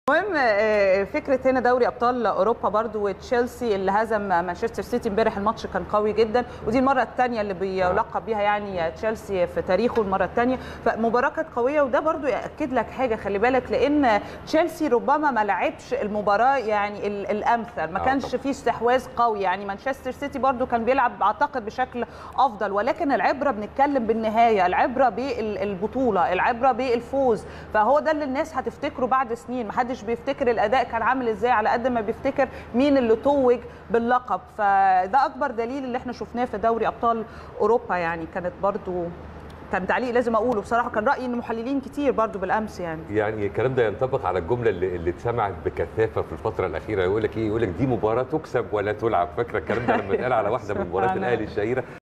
المهم آه، فكره هنا دوري ابطال اوروبا برضو وتشيلسي اللي هزم مانشستر سيتي امبارح الماتش كان قوي جدا ودي المره الثانيه اللي بيلقب بيها يعني تشيلسي في تاريخه المره الثانيه فمباراه كانت قويه وده برضو ياكد لك حاجه خلي بالك لان تشيلسي ربما ما لعبش المباراه يعني ال- الامثل ما آه كانش طبعاً. فيه استحواذ قوي يعني مانشستر سيتي برضو كان بيلعب اعتقد بشكل افضل ولكن العبره بنتكلم بالنهايه العبره بالبطوله العبره بالفوز فهو ده اللي الناس هتفتكره بعد سنين محدش بيفتكر الاداء كان عامل ازاي على قد ما بيفتكر مين اللي توج باللقب فده اكبر دليل اللي احنا شفناه في دوري ابطال اوروبا يعني كانت برضو كان تعليق لازم اقوله بصراحه كان راي ان محللين كتير برضو بالامس يعني يعني الكلام ده ينطبق على الجمله اللي, اللي اتسمعت بكثافه في الفتره الاخيره يقول لك ايه يقول لك دي مباراه تكسب ولا تلعب فاكره الكلام ده لما اتقال على واحده من مباريات سبحان الاهلي الشهيره